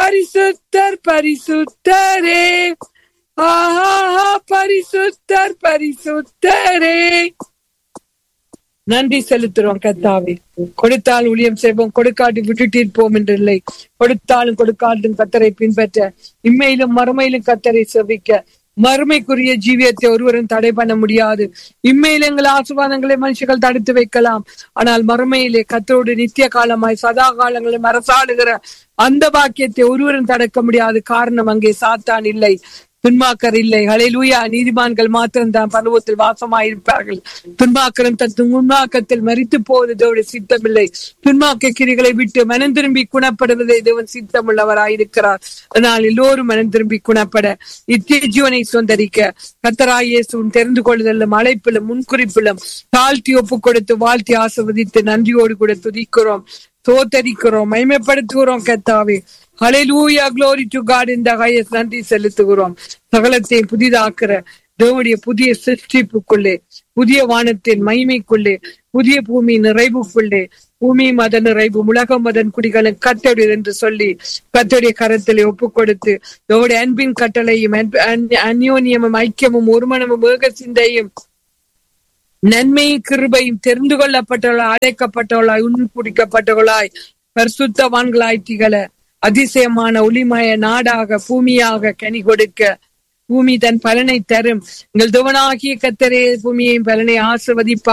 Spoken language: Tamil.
பரிசுத்தர் பரிசுத்தரே ஆஹா பரிசுத்தர் பரிசுத்தரே நன்றி செலுத்துறோம் கத்தாவே கொடுத்தால் ஊழியம் செய்வோம் கொடுக்காட்டி விட்டுட்டு இருப்போம் என்று இல்லை கொடுத்தாலும் கொடுக்காட்டும் கத்தரை பின்பற்ற இம்மையிலும் மறுமையிலும் கத்தரை செவிக்க மறுமைக்குரிய ஜீவியத்தை ஒருவரும் தடை பண்ண முடியாது இம்மையில எங்கள் ஆசுவாதங்களை மனுஷர்கள் தடுத்து வைக்கலாம் ஆனால் மறுமையிலே கத்தரோடு நித்திய காலமாய் சதா காலங்களில் அரசாடுகிற அந்த பாக்கியத்தை ஒருவரும் தடுக்க முடியாது காரணம் அங்கே சாத்தான் இல்லை துன்மாக்கர் இல்லை ஹalleluya நீதிமான்கள் மாத்திரம் தான் பருவத்தில் வாசமாயிருப்பார்கள் துன்மாக்கரும் தன் துன்மாக்கத்தில் மறித்து போவதோடு சித்தமில்லை துன்மாக்க கிரிகளை விட்டு மனம் திரும்பி குணப்படுவதை தேவன் சித்தமுள்ளவராயிருக்கிறார் அதனால் எல்லோரும் மனம் திரும்பி குணப்பட நித்திய ஜீவனை சொந்தரிக்க கத்தராயேசுவும் தெரிந்து கொள்ளுதலும் அழைப்பிலும் முன்குறிப்பிலும் தாழ்த்தி ஒப்பு கொடுத்து வாழ்த்தி ஆசிர்வதித்து நன்றியோடு கூட துதிக்கிறோம் தோத்தரிக்கிறோம் மைமைப்படுத்துகிறோம் கத்தாவே ஹalleluya glory to god in the highest நன்றி செலுத்துகிறோம் சகலத்தை புதிதாக்குற தேவனுடைய புதிய சிருஷ்டிப்புக்குள்ளே புதிய வானத்தின் மகிமைக்குள்ளே புதிய பூமி நிறைவுக்குள்ளே பூமி மத நிறைவு உலக மதன் குடிகளும் கத்தோடு என்று சொல்லி கத்தோடைய கரத்திலே ஒப்பு கொடுத்து தேவடைய அன்பின் கட்டளையும் அன்பு- அந்நிய- அந்யோன்யமும் ஐக்கியமும் ஒருமனமும் ஏக சிந்தையும் நன்மையும் கிருபையும் தெரிந்து கொள்ளப்பட்டவளாய் அழைக்கப்பட்டவளாய் உண்பிடிக்கப்பட்டவளாய் பரிசுத்தவான்களாய் திகழ அதிசயமான ஒளிமய நாடாக பூமியாக கனி கொடுக்க பூமி தன் பலனை தரும் எங்கள் துவனாகிய கத்தரே பூமியின் பலனை ஆசிர்வதிப்பார்